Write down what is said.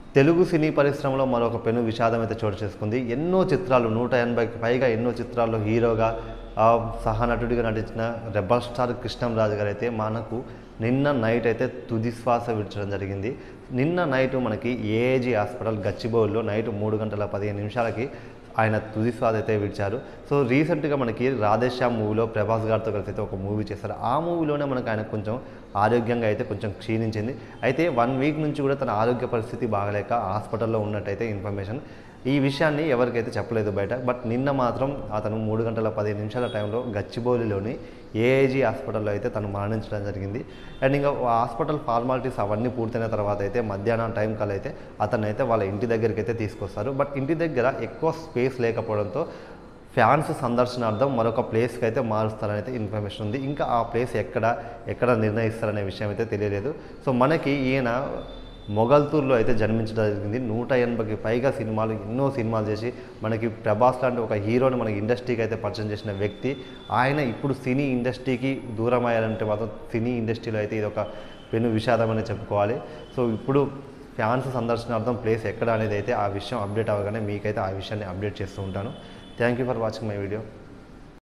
తెలుగు సినీ పరిశ్రమలో మరొక పెను విషాదం అయితే చోటు చేసుకుంది ఎన్నో చిత్రాలు నూట ఎనభైకి పైగా ఎన్నో చిత్రాల్లో హీరోగా ఆ, సహనటుడిగా నటించిన రెబల్ స్టార్ కృష్ణంరాజు గారు అయితే మనకు నిన్న నైట్ అయితే తుది శ్వాస విడిచడం జరిగింది నిన్న నైట్ మనకి ఏఏజీ హాస్పిటల్ గచ్చిబౌలిలో నైట్ మూడు గంటల పదిహేను నిమిషాలకి ఆయన తుది శ్వాస అయితే విడిచారు సో రీసెంట్గా మనకి రాధేశ్యామ్ మూవీలో ప్రభాస్ గారితో కలిసి అయితే ఒక మూవీ చేశారు ఆ మూవీలోనే మనకు ఆయన కొంచెం ఆరోగ్యంగా అయితే కొంచెం క్షీణించింది అయితే వన్ వీక్ నుంచి కూడా తన ఆరోగ్య పరిస్థితి బాగలేక హాస్పిటల్లో ఉన్నట్టయితే ఇన్ఫర్మేషన్ ఈ విషయాన్ని ఎవరికైతే చెప్పలేదు బయట బట్ నిన్న మాత్రం అతను మూడు గంటల పదిహేను నిమిషాల టైంలో గచ్చిబౌలిలోని ఏఐజీ హాస్పిటల్లో అయితే తను మరణించడం జరిగింది అండ్ ఇంకా హాస్పిటల్ ఫార్మాలిటీస్ అవన్నీ పూర్తయిన తర్వాత అయితే మధ్యాహ్నం టైం కల్లా అయితే అతను అయితే వాళ్ళ ఇంటి దగ్గరికి అయితే తీసుకొస్తారు బట్ ఇంటి దగ్గర ఎక్కువ స్పేస్ లేకపోవడంతో ఫ్యాన్స్ సందర్శనార్థం మరొక ప్లేస్కి అయితే మారుస్తారని అయితే ఇన్ఫర్మేషన్ ఉంది ఇంకా ఆ ప్లేస్ ఎక్కడ ఎక్కడ నిర్ణయిస్తారనే విషయం అయితే తెలియలేదు సో మనకి ఈయన మొగల్తూర్లో అయితే జన్మించడం జరిగింది నూట ఎనభైకి పైగా సినిమాలు ఎన్నో సినిమాలు చేసి మనకి ప్రభాస్ లాంటి ఒక హీరోని మనకి ఇండస్ట్రీకి అయితే పరిచయం చేసిన వ్యక్తి ఆయన ఇప్పుడు సినీ ఇండస్ట్రీకి దూరం అయ్యారంటే మాత్రం సినీ ఇండస్ట్రీలో అయితే ఇది ఒక పెను విషాదం అని చెప్పుకోవాలి సో ఇప్పుడు ఫ్యాన్స్ సందర్శనార్థం ప్లేస్ ఎక్కడ అనేది అయితే ఆ విషయం అప్డేట్ అవ్వగానే మీకైతే ఆ విషయాన్ని అప్డేట్ చేస్తూ ఉంటాను thank you for watching my video